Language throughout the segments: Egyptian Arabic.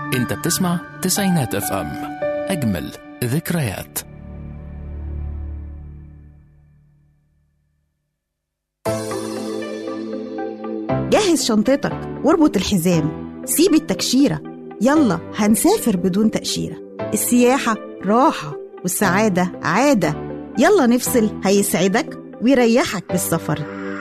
انت بتسمع تسعينات اف ام اجمل ذكريات جهز شنطتك واربط الحزام سيب التكشيرة يلا هنسافر بدون تأشيرة السياحة راحة والسعادة عادة يلا نفصل هيسعدك ويريحك بالسفر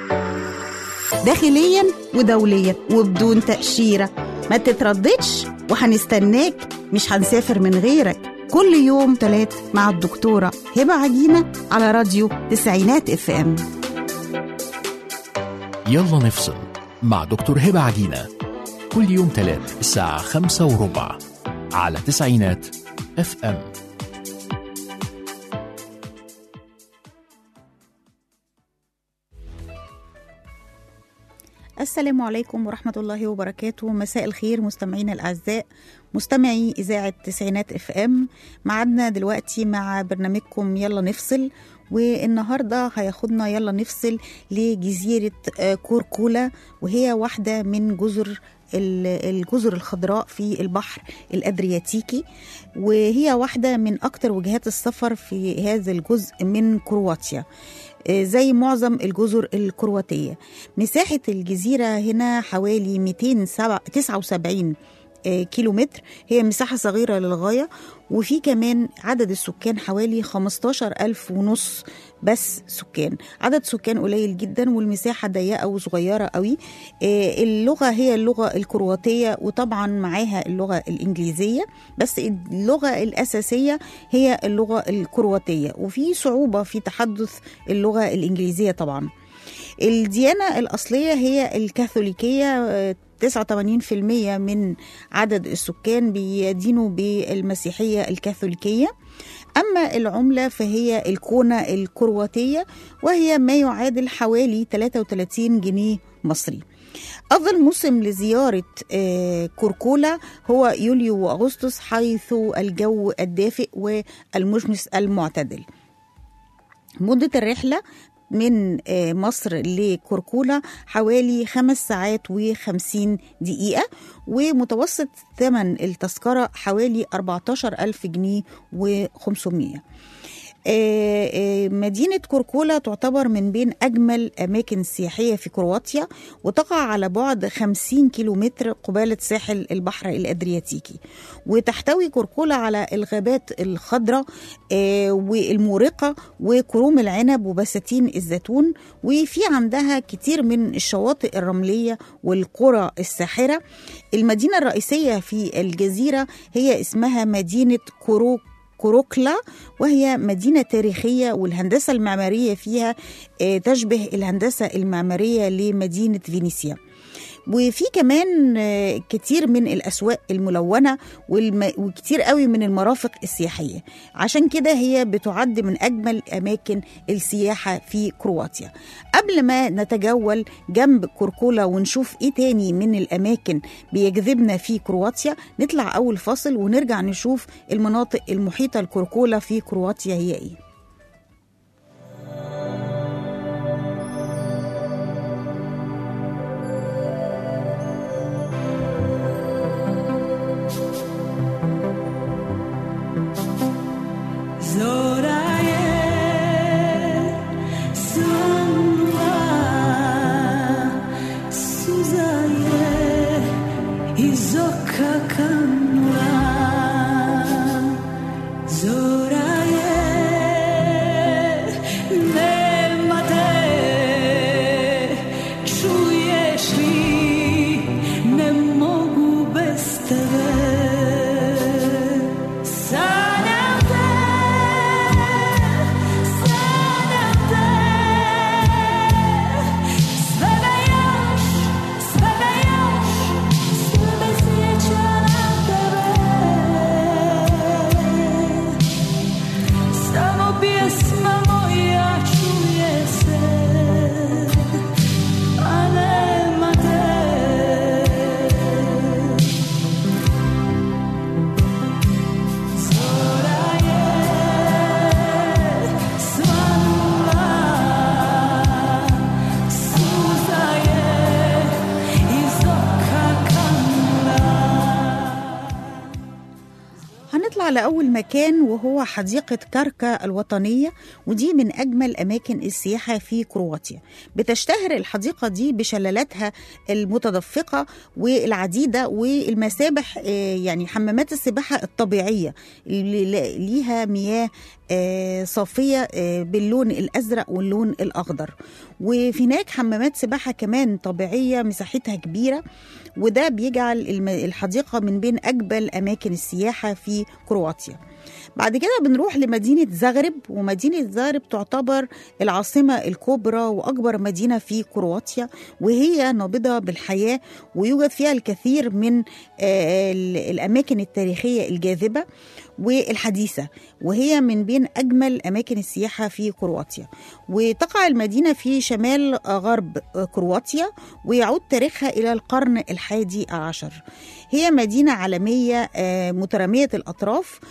داخليا ودوليا وبدون تأشيرة ما تترددش وهنستناك مش هنسافر من غيرك كل يوم تلات مع الدكتورة هبة عجينة على راديو تسعينات اف ام يلا نفصل مع دكتور هبة عجينة كل يوم تلات الساعة خمسة وربع على تسعينات اف ام السلام عليكم ورحمة الله وبركاته مساء الخير مستمعينا الأعزاء مستمعي إذاعة تسعينات اف ام معادنا دلوقتي مع برنامجكم يلا نفصل والنهاردة هياخدنا يلا نفصل لجزيرة آه، كوركولا وهي واحدة من جزر ال- الجزر الخضراء في البحر الأدرياتيكي وهي واحدة من أكتر وجهات السفر في هذا الجزء من كرواتيا آه، زي معظم الجزر الكرواتية مساحة الجزيرة هنا حوالي 279 آه، كيلو متر هي مساحة صغيرة للغاية وفي كمان عدد السكان حوالي 15 ألف ونص بس سكان عدد سكان قليل جدا والمساحة ضيقة وصغيرة قوي آه، اللغة هي اللغة الكرواتية وطبعا معاها اللغة الإنجليزية بس اللغة الأساسية هي اللغة الكرواتية وفي صعوبة في تحدث اللغة الإنجليزية طبعا الديانة الأصلية هي الكاثوليكية آه، 89% من عدد السكان بيدينوا بالمسيحية الكاثوليكية أما العملة فهي الكونة الكرواتية وهي ما يعادل حوالي 33 جنيه مصري أفضل موسم لزيارة آه، كوركولا هو يوليو وأغسطس حيث الجو الدافئ والمشمس المعتدل مدة الرحلة من آه، مصر لكوركولا حوالي خمس ساعات وخمسين دقيقة ومتوسط ثمن التذكرة حوالي 14 ألف جنيه وخمسمية آه، آه، مدينة كوركولا تعتبر من بين أجمل أماكن السياحية في كرواتيا وتقع على بعد 50 كيلومتر قبالة ساحل البحر الأدرياتيكي وتحتوي كوركولا على الغابات الخضراء آه، والمورقة وكروم العنب وبساتين الزيتون وفي عندها كتير من الشواطئ الرملية والقرى الساحرة المدينة الرئيسية في الجزيرة هي اسمها مدينة كوروك كوروكلا وهي مدينة تاريخية والهندسة المعمارية فيها آه، تشبه الهندسة المعمارية لمدينة فينيسيا وفي كمان آه، كتير من الأسواق الملونة والم... وكتير قوي من المرافق السياحية عشان كده هي بتعد من أجمل أماكن السياحة في كرواتيا قبل ما نتجول جنب كوركولا ونشوف إيه تاني من الأماكن بيجذبنا في كرواتيا نطلع أول فاصل ونرجع نشوف المناطق المحيطة لكوركولا في كرواتيا هي إيه Zora je sanula, suza je iz oka kanula. Zora je, nema te, čuješ li, ne mogu bez tebe. Sanjam te, sanjam te, sve me još, sve me još, sve me sjeća na tebe. على أول مكان وهو حديقة كاركا الوطنية ودي من أجمل أماكن السياحة في كرواتيا بتشتهر الحديقة دي بشلالاتها المتدفقة والعديدة والمسابح آه، يعني حمامات السباحة الطبيعية اللي ل- ليها مياه آه، صافية آه، باللون الأزرق واللون الأخضر وفي هناك حمامات سباحة كمان طبيعية مساحتها كبيرة وده بيجعل الم- الحديقة من بين أجمل أماكن السياحة في كرواتيا بعد كده بنروح لمدينة زغرب ومدينة زغرب تعتبر العاصمة الكبرى وأكبر مدينة في كرواتيا وهي نابضة بالحياة ويوجد فيها الكثير من آه، ال- الأماكن التاريخية الجاذبة والحديثة وهي من بين أجمل أماكن السياحة في كرواتيا وتقع المدينة في شمال غرب كرواتيا ويعود تاريخها إلى القرن الحادي عشر هي مدينة عالمية آه، مترامية الأطراف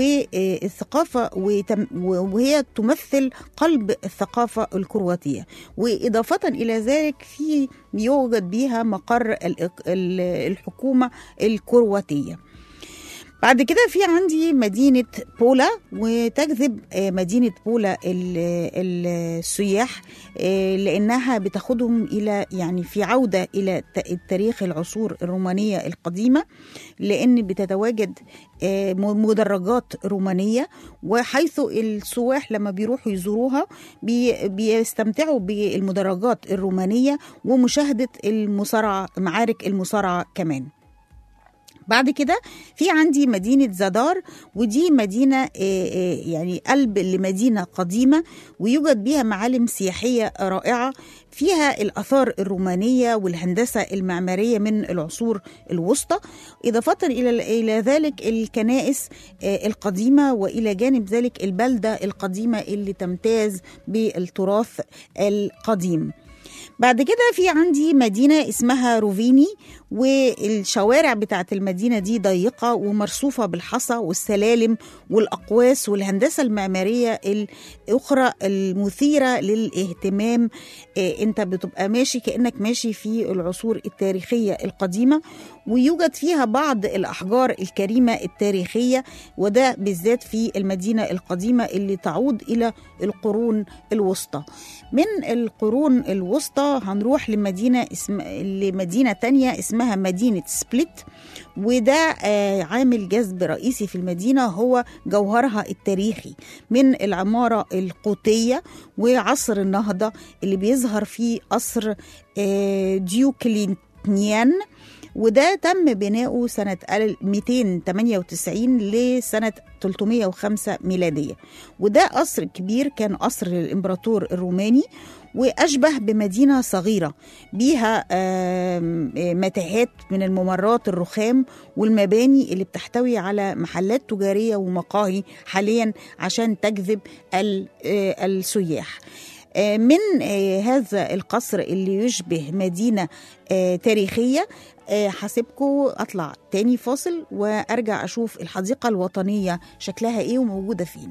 والثقافة وتم- وهي تمثل قلب الثقافة الكرواتية وإضافة إلى ذلك في يوجد بها مقر الإق- ال- الحكومة الكرواتية بعد كده في عندي مدينة بولا وتجذب آه، مدينة بولا ال- ال- السياح آه، لأنها بتاخدهم إلى يعني في عودة إلى ت- التاريخ العصور الرومانية القديمة لأن بتتواجد آه، م- مدرجات رومانية وحيث السواح لما بيروحوا يزوروها بي- بيستمتعوا بالمدرجات الرومانية ومشاهدة المصارعة معارك المصارعة كمان بعد كده في عندي مدينة زادار ودي مدينة آه، آه، يعني قلب لمدينة قديمة ويوجد بها معالم سياحية رائعة فيها الآثار الرومانية والهندسة المعمارية من العصور الوسطى إضافة إلى إلى ذلك الكنائس آه، القديمة وإلى جانب ذلك البلدة القديمة اللي تمتاز بالتراث القديم بعد كده في عندي مدينة اسمها روفيني والشوارع بتاعت المدينة دي ضيقة ومرصوفة بالحصى والسلالم والأقواس والهندسة المعمارية الأخرى المثيرة للاهتمام إيه، انت بتبقى ماشي كأنك ماشي في العصور التاريخية القديمة ويوجد فيها بعض الأحجار الكريمة التاريخية وده بالذات في المدينة القديمة اللي تعود إلى القرون الوسطى من القرون الوسطى هنروح لمدينة اسم لمدينة تانية اسمها مدينة سبليت وده آه، عامل جذب رئيسي في المدينة هو جوهرها التاريخي من العمارة القوطية وعصر النهضة اللي بيظهر فيه قصر آه، ديوكلينيان وده تم بناؤه سنة 298 لسنة 305 ميلادية وده قصر كبير كان قصر للإمبراطور الروماني وأشبه بمدينة صغيرة بيها آم، آه، متاهات من الممرات الرخام والمباني اللي بتحتوي على محلات تجارية ومقاهي حاليا عشان تجذب ال- آه، السياح آه، من آه، هذا القصر اللي يشبه مدينة آه، تاريخية آه، هسيبكم اطلع تاني فاصل وارجع اشوف الحديقه الوطنيه شكلها ايه وموجوده فين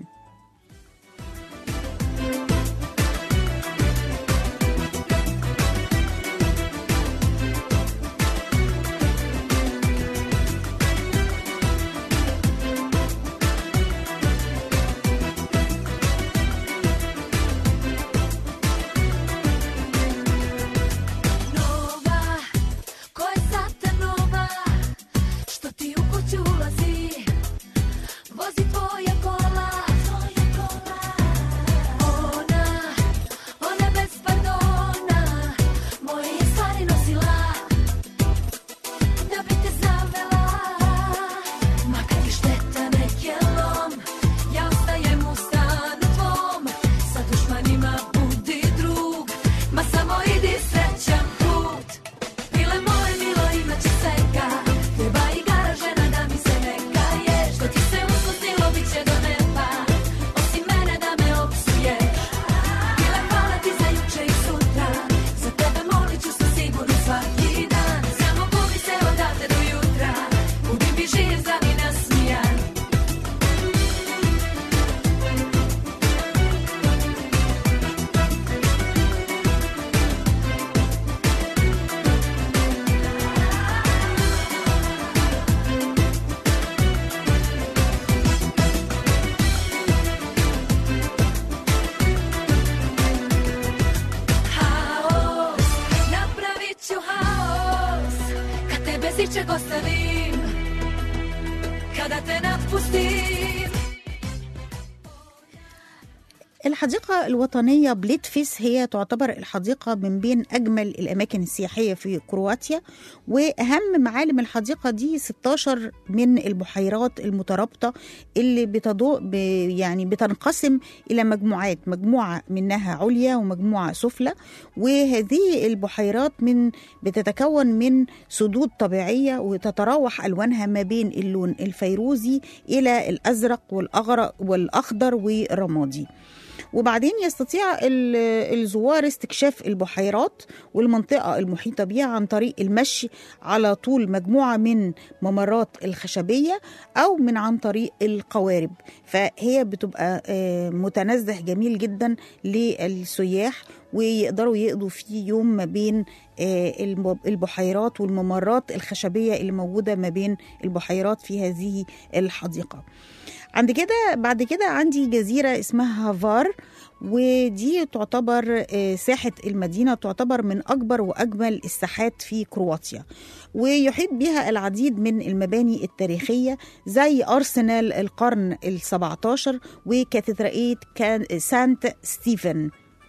Nova, koja te nova, što ti u kuću ulazi Vozi tvoja kola, Jeziče ko stavim Kada te napustim الحديقة الوطنية بليتفيس هي تعتبر الحديقة من بين أجمل الأماكن السياحية في كرواتيا وأهم معالم الحديقة دي 16 من البحيرات المترابطة اللي بتضوء ب يعني بتنقسم إلى مجموعات مجموعة منها عليا ومجموعة سفلى وهذه البحيرات من بتتكون من سدود طبيعية وتتراوح ألوانها ما بين اللون الفيروزي إلى الأزرق والأغرق والأخضر والرمادي وبعدين يستطيع ال- الزوار استكشاف البحيرات والمنطقة المحيطة بها عن طريق المشي على طول مجموعة من ممرات الخشبية أو من عن طريق القوارب فهي بتبقى آه، متنزه جميل جدا للسياح ويقدروا يقضوا فيه يوم ما بين آه، الم- البحيرات والممرات الخشبية اللي موجودة ما بين البحيرات في هذه الحديقة عند كده بعد كده عندي جزيرة اسمها هافار ودي تعتبر آه، ساحة المدينة تعتبر من أكبر وأجمل الساحات في كرواتيا ويحيط بها العديد من المباني التاريخية زي أرسنال القرن ال17 وكاتدرائية كان سانت ستيفن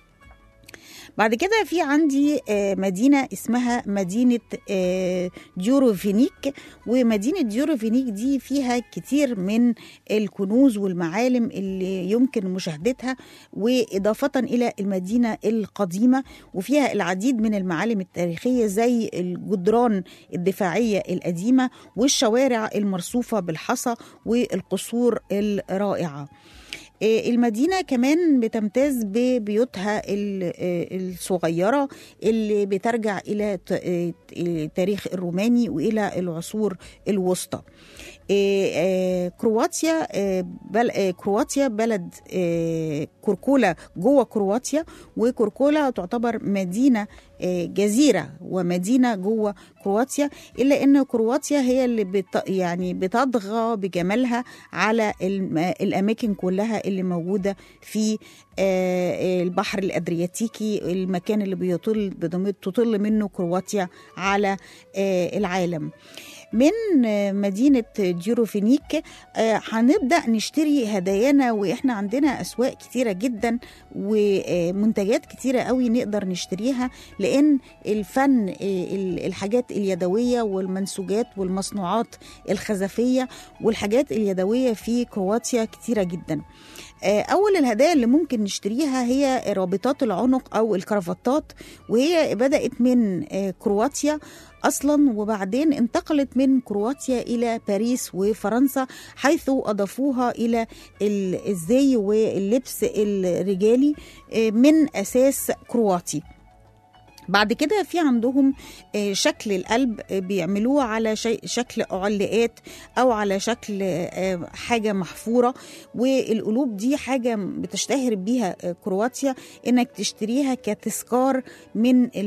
بعد كده في عندي آه، مدينة اسمها مدينة آه، ديوروفينيك ومدينة ديوروفينيك دي فيها كتير من الكنوز والمعالم اللي يمكن مشاهدتها وإضافة إلى المدينة القديمة وفيها العديد من المعالم التاريخية زي الجدران الدفاعية القديمة والشوارع المرصوفة بالحصى والقصور الرائعة آه، المدينة كمان بتمتاز ببيوتها ال- آه، الصغيرة اللي بترجع إلى ت- آه، التاريخ الروماني وإلى العصور الوسطى آه، آه، كرواتيا آه، بل آه، كرواتيا بلد آه، كركولا جوه كرواتيا وكركولا تعتبر مدينة آه، جزيرة ومدينة جوه كرواتيا إلا أن كرواتيا هي اللي بت يعني بتطغى بجمالها على الم- الأماكن كلها اللي موجودة في آه، البحر الأدرياتيكي المكان اللي بيطل بتطل منه كرواتيا على آه، العالم من آه، مدينة جيروفينيك آه، هنبدأ نشتري هدايانا وإحنا عندنا أسواق كتيرة جدا ومنتجات كتيرة قوي نقدر نشتريها لأن الفن آه، ال- الحاجات اليدوية والمنسوجات والمصنوعات الخزفية والحاجات اليدوية في كرواتيا كتيرة جدا آه، أول الهدايا اللي ممكن نشتريها هي رابطات العنق أو الكرافتات وهي بدأت من آه، كرواتيا اصلا وبعدين انتقلت من كرواتيا الى باريس وفرنسا حيث اضافوها الى ال- الزي واللبس الرجالي آه، من اساس كرواتي بعد كده في عندهم آه، شكل القلب آه، بيعملوه على شي- شكل علاقات او على شكل آه، حاجه محفوره والقلوب دي حاجه بتشتهر بيها آه، كرواتيا انك تشتريها كتذكار من ال-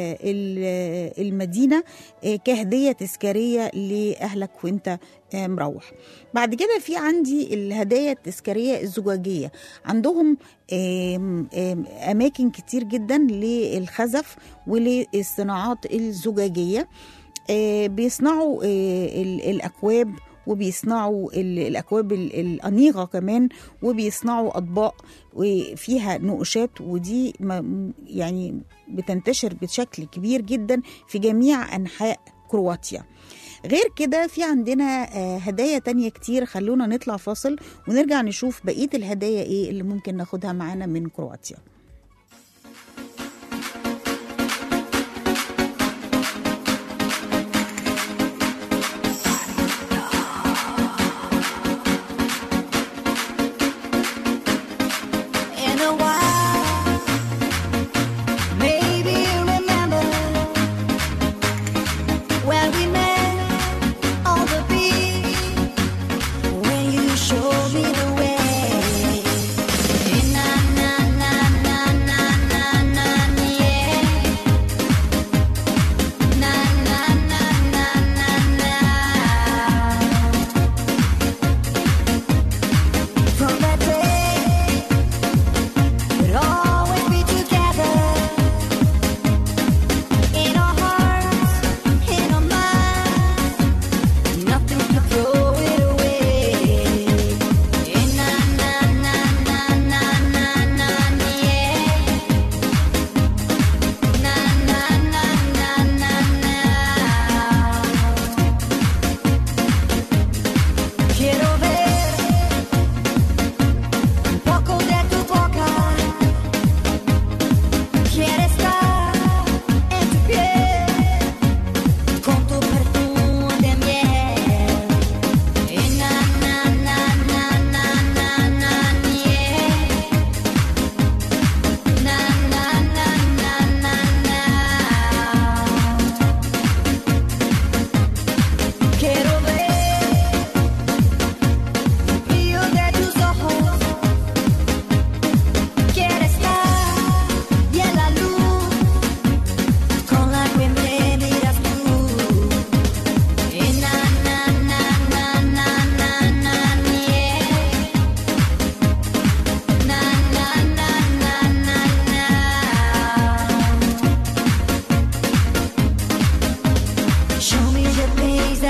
ال- المدينه آه، كهديه تذكاريه لاهلك وانت آه، مروح بعد كده في عندي الهدايا التذكاريه الزجاجيه عندهم آم، آم، اماكن كتير جدا للخزف وللصناعات الزجاجيه آه، بيصنعوا آه، ال- الاكواب وبيصنعوا ال- الاكواب ال- الانيقه كمان وبيصنعوا اطباق وفيها نقوشات ودي ما- يعني بتنتشر بشكل كبير جدا في جميع انحاء كرواتيا غير كده في عندنا آه، هدايا تانية كتير خلونا نطلع فاصل ونرجع نشوف بقية الهدايا ايه اللي ممكن ناخدها معانا من كرواتيا In a while, maybe you remember when we met on the beach, when you showed me the way. Na na na na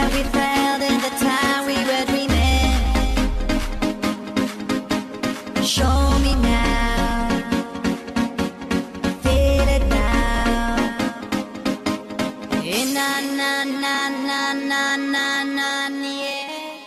that we felt in the time we were dreaming. Show me now, feel it now. Eh, na na na na na na na yeah.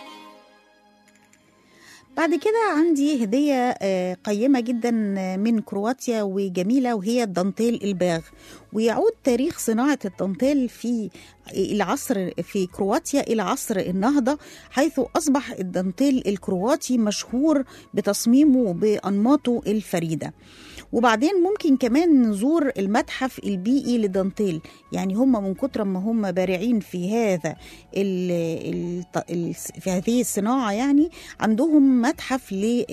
بعد كده عندي هدية آه، قيمة جدا من كرواتيا وجميلة وهي الدانتيل الباغ ويعود تاريخ صناعة الدانتيل في العصر في كرواتيا إلى عصر النهضة حيث أصبح الدانتيل الكرواتي مشهور بتصميمه وبأنماطه الفريدة وبعدين ممكن كمان نزور المتحف البيئي للدانتيل يعني هم من كتر ما هم بارعين في هذا ال ال ال في هذه الصناعة يعني عندهم متحف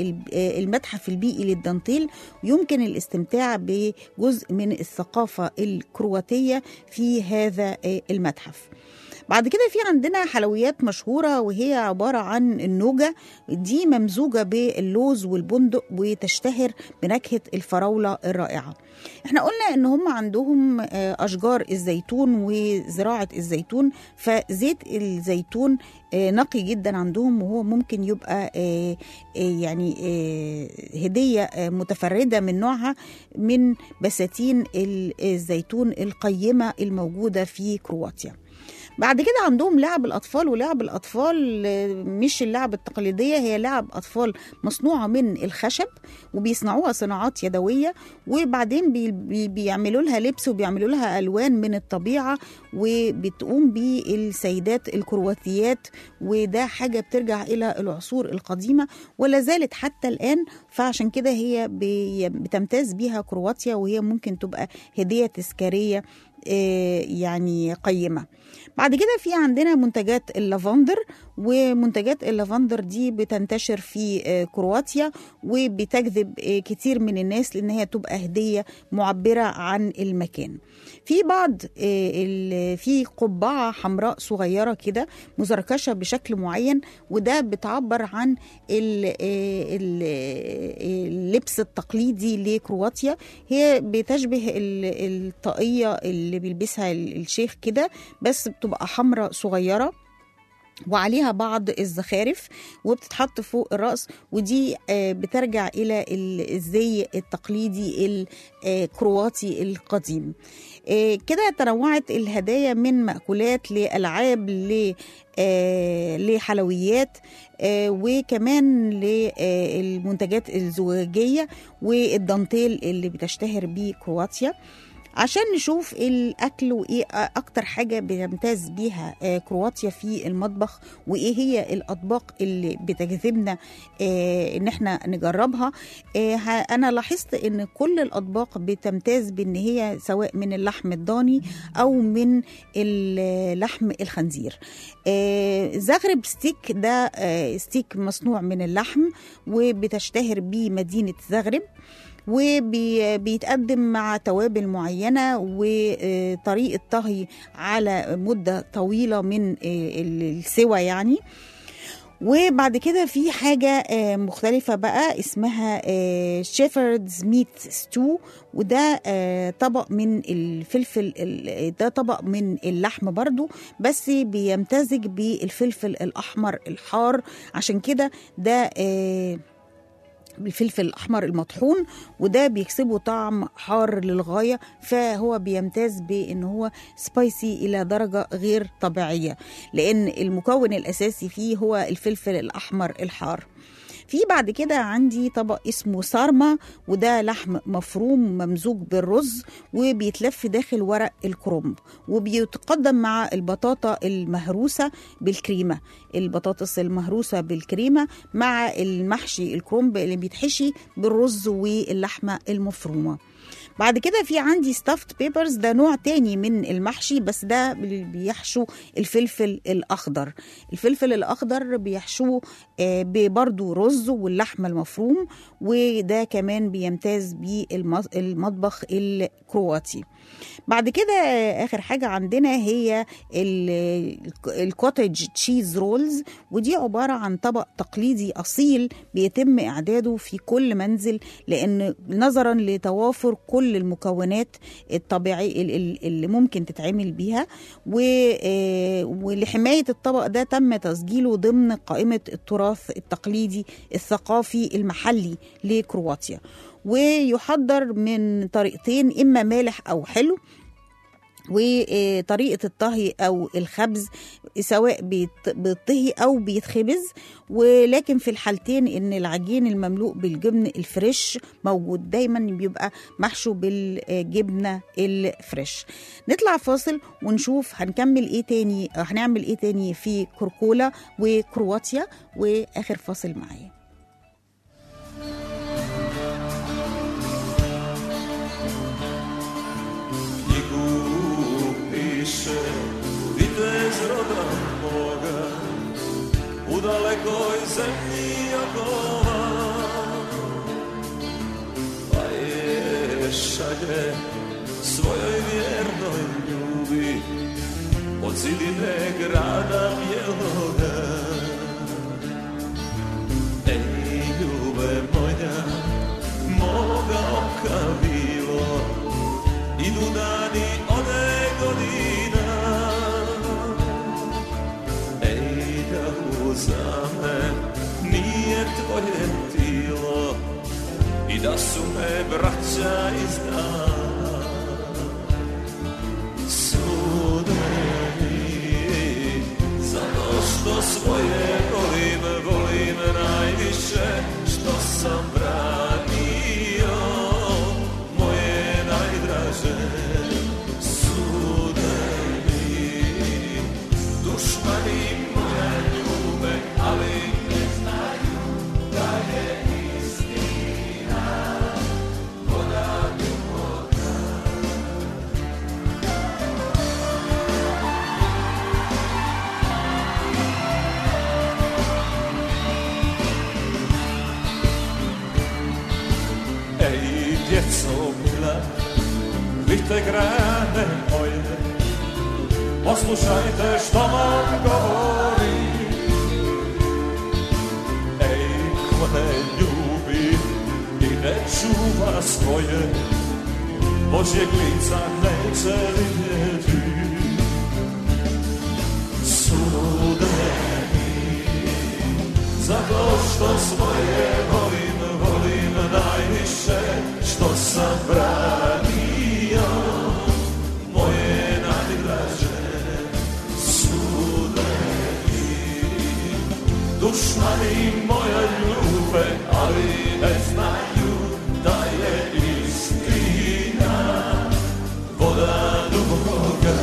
للمتحف البيئي للدانتيل يمكن الاستمتاع بجزء من الثقافة الكرواتية في هذا المتحف بعد كده في عندنا حلويات مشهورة وهي عبارة عن النوجة دي ممزوجة باللوز والبندق وتشتهر بنكهة الفراولة الرائعة احنا قلنا ان هم عندهم آه، اشجار الزيتون وزراعة الزيتون فزيت الزيتون آه، نقي جدا عندهم وهو ممكن يبقى آه، آه، يعني آه، هدية آه، متفردة من نوعها من بساتين ال- الزيتون القيمة الموجودة في كرواتيا بعد كده عندهم لعب الأطفال ولعب الأطفال آه، مش اللعب التقليدية هي لعب أطفال مصنوعة من الخشب وبيصنعوها صناعات يدوية وبعدين بي بي بيعملوا لها لبس وبيعملوا لها ألوان من الطبيعة وبتقوم بالسيدات الكرواتيات وده حاجة بترجع إلى العصور القديمة ولا زالت حتى الآن فعشان كده هي بي- بتمتاز بيها كرواتيا وهي ممكن تبقى هدية تذكارية آه، يعني قيمة بعد كده في عندنا منتجات اللافندر ومنتجات اللافندر دي بتنتشر في آه، كرواتيا وبتجذب آه، كتير من الناس لان هي تبقى هديه معبره عن المكان في بعض آه، ال- في قبعه حمراء صغيره كده مزركشه بشكل معين وده بتعبر عن ال- آه، ال- آه، اللبس التقليدي لكرواتيا هي بتشبه ال- الطاقيه اللي بيلبسها ال- الشيخ كده بس بتبقى حمراء صغيره وعليها بعض الزخارف وبتتحط فوق الرأس ودي آه، بترجع إلى ال- الزي التقليدي الكرواتي القديم آه، كده تنوعت الهدايا من مأكولات لألعاب ل آه، لحلويات آه، وكمان للمنتجات الزجاجية والدانتيل اللي بتشتهر بيه كرواتيا عشان نشوف الاكل وايه اكتر حاجه بيمتاز بيها آه، كرواتيا في المطبخ وايه هي الاطباق اللي بتجذبنا آه، ان احنا نجربها آه، ه- انا لاحظت ان كل الاطباق بتمتاز بان هي سواء من اللحم الضاني او من اللحم الخنزير آه، زغرب ستيك ده آه، ستيك مصنوع من اللحم وبتشتهر بيه مدينه زغرب وبيتقدم مع توابل معينة وطريقة طهي على مدة طويلة من آه، السوى يعني وبعد كده في حاجة آه، مختلفة بقى اسمها شيفردز ميت ستو وده آه، طبق من الفلفل ال- ده طبق من اللحم برضو بس بيمتزج بالفلفل الأحمر الحار عشان كده ده آه، بالفلفل الأحمر المطحون وده بيكسبه طعم حار للغاية فهو بيمتاز بأن هو سبايسي إلى درجة غير طبيعية لأن المكون الأساسي فيه هو الفلفل الأحمر الحار في بعد كده عندي طبق اسمه سارما وده لحم مفروم ممزوج بالرز وبيتلف داخل ورق الكرنب وبيتقدم مع البطاطا المهروسة بالكريمة البطاطس المهروسة بالكريمة مع المحشي الكرنب اللي بيتحشي بالرز واللحمة المفرومة بعد كده في عندي ستافت بيبرز ده نوع تاني من المحشي بس ده اللي بيحشو الفلفل الأخضر الفلفل الأخضر بيحشوه آه، برضو رز واللحمة المفروم وده كمان بيمتاز بالمطبخ الكرواتي بعد كده آه، آخر حاجة عندنا هي ال- الكوتج تشيز رولز ودي عبارة عن طبق تقليدي أصيل بيتم إعداده في كل منزل لأن نظرا لتوافر كل كل المكونات الطبيعي ال- ال- اللي ممكن تتعمل بيها و- آه، ولحماية الطبق ده تم تسجيله ضمن قائمة التراث التقليدي الثقافي المحلي لكرواتيا ويحضر من طريقتين إما مالح أو حلو وطريقة الطهي أو الخبز سواء بيت- بيطهي أو بيتخبز ولكن في الحالتين إن العجين المملوء بالجبن الفريش موجود دايما بيبقى محشو بالجبنة الفريش نطلع فاصل ونشوف هنكمل إيه تاني هنعمل إيه تاني في كركولا وكرواتيا وآخر فاصل معايا knjigu piše vitez roda moga u dalekoj zemlji okova pa je šalje svojoj vjernoj ljubi od zidine grada bijeloga Ej, ljube moja, moga oka bilo Idu dani ode godina Ej, da uzame nije tvoje tilo I da su me braća iz dana Sudeni Zato što svoje volim, volim najviše Što sam branio moje najdraže Sudeni Dušmani moje ljube, ali ne znaju da je istina Voda duboka Ej, djeco mila, vidite grane moje, poslušajte što vam govori. Ej, ko ne ljubi i ne čuva svoje, Božjeg lica neće vidjeti. Sudeni, zato što svoje volim, volim najviše što sam branio moje najdraže sudeni dušmani moja ljube ali ne znaju da je istina voda duboka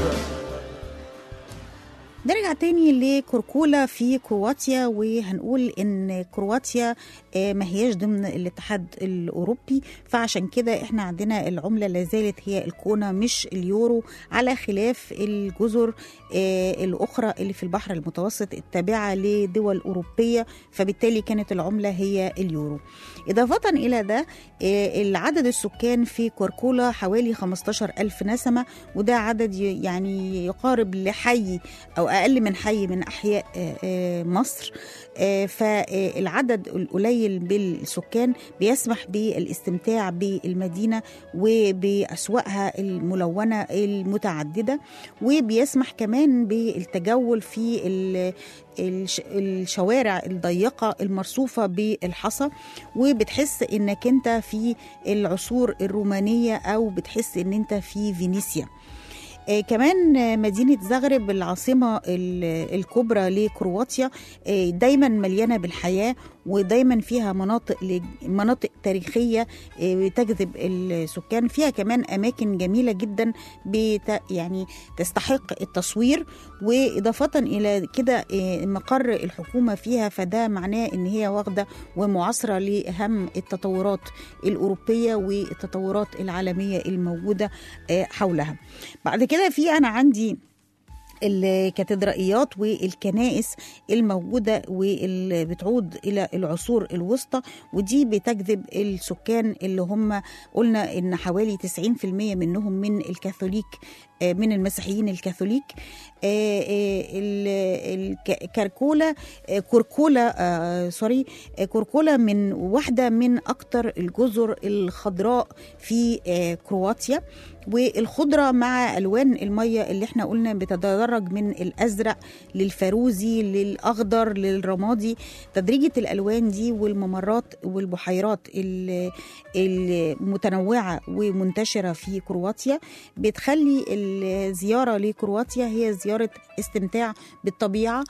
نرجع تاني لكركولا في كرواتيا وهنقول ان كرواتيا آه، ما هياش ضمن الاتحاد الاوروبي فعشان كده احنا عندنا العمله لا زالت هي الكونا مش اليورو على خلاف الجزر آه، الاخرى اللي في البحر المتوسط التابعه لدول اوروبيه فبالتالي كانت العمله هي اليورو اضافه الى ده آه، العدد السكان في كركولا حوالي 15 ألف نسمة وده عدد ي- يعني يقارب لحي أو أقل من حي من أحياء آه، آه، مصر آه، فالعدد القليل بالسكان بيسمح بالاستمتاع بالمدينة وبأسواقها الملونة المتعددة وبيسمح كمان بالتجول في ال- الش- الشوارع الضيقة المرصوفة بالحصى وبتحس انك انت في العصور الرومانية او بتحس ان انت في فينيسيا آه، كمان آه، مدينة زغرب العاصمة ال- الكبرى لكرواتيا آه، دايما مليانة بالحياة ودايما فيها مناطق لج- مناطق تاريخية آه، تجذب السكان فيها كمان أماكن جميلة جدا بت يعني تستحق التصوير وإضافة إلى كده آه، مقر الحكومة فيها فده معناه إن هي واخدة ومعاصرة لأهم التطورات الأوروبية والتطورات العالمية الموجودة آه، حولها بعد كده في أنا عندي الكاتدرائيات والكنائس الموجودة واللي بتعود إلى العصور الوسطى ودي بتجذب السكان اللي هم قلنا إن حوالي 90% منهم من الكاثوليك آه، من المسيحيين الكاثوليك آه، آه، ال- الك- كركولا آه، كركولا آه، سوري آه، كركولا من واحدة من أكتر الجزر الخضراء في آه، كرواتيا والخضرة مع ألوان المية اللي احنا قلنا بتتدرج من الأزرق للفاروزي للأخضر للرمادي تدريجة الألوان دي والممرات والبحيرات ال- المتنوعة ومنتشرة في كرواتيا بتخلي الزيارة لكرواتيا هي زيارة استمتاع بالطبيعة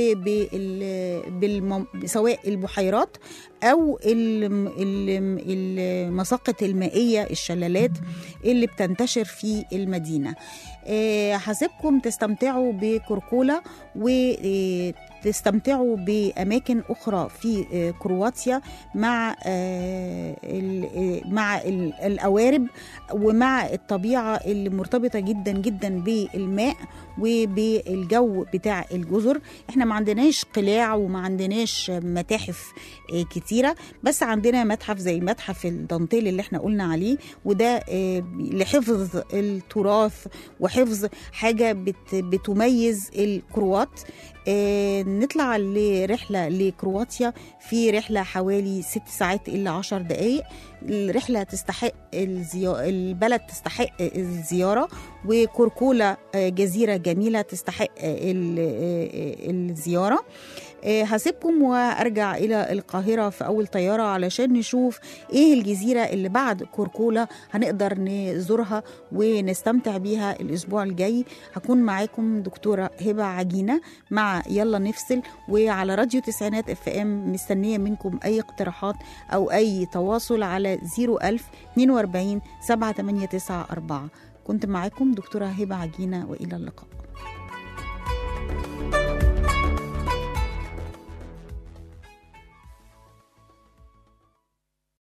وبال سواء البحيرات أو الم- الم- المساقط المائية الشلالات اللي بتنتشر في المدينة آه، هسيبكم تستمتعوا بكركولا وتستمتعوا بأماكن أخرى في آه، كرواتيا مع آه، ال- آه، مع ال- القوارب ومع الطبيعة اللي مرتبطة جدا جدا بالماء وبالجو بتاع الجزر احنا ما عندناش قلاع وما عندناش متاحف آه، كتيرة بس عندنا متحف زي متحف الدانتيل اللي احنا قلنا عليه وده آه، لحفظ التراث وحفظ حاجة بت بتميز الكروات آه، نطلع لرحلة لكرواتيا في رحلة حوالي ست ساعات إلا عشر دقايق الرحلة تستحق الزيا... البلد تستحق الزيارة وكركولا آه، جزيرة جميلة تستحق ال- آه، الزيارة آه، هسيبكم وارجع الى القاهره في اول طياره علشان نشوف ايه الجزيره اللي بعد كركولا هنقدر نزورها ونستمتع بيها الاسبوع الجاي هكون معاكم دكتوره هبه عجينه مع يلا نفصل وعلى راديو تسعينات اف ام مستنيه منكم اي اقتراحات او اي تواصل على 01000 42 789 4 كنت معاكم دكتوره هبه عجينه والى اللقاء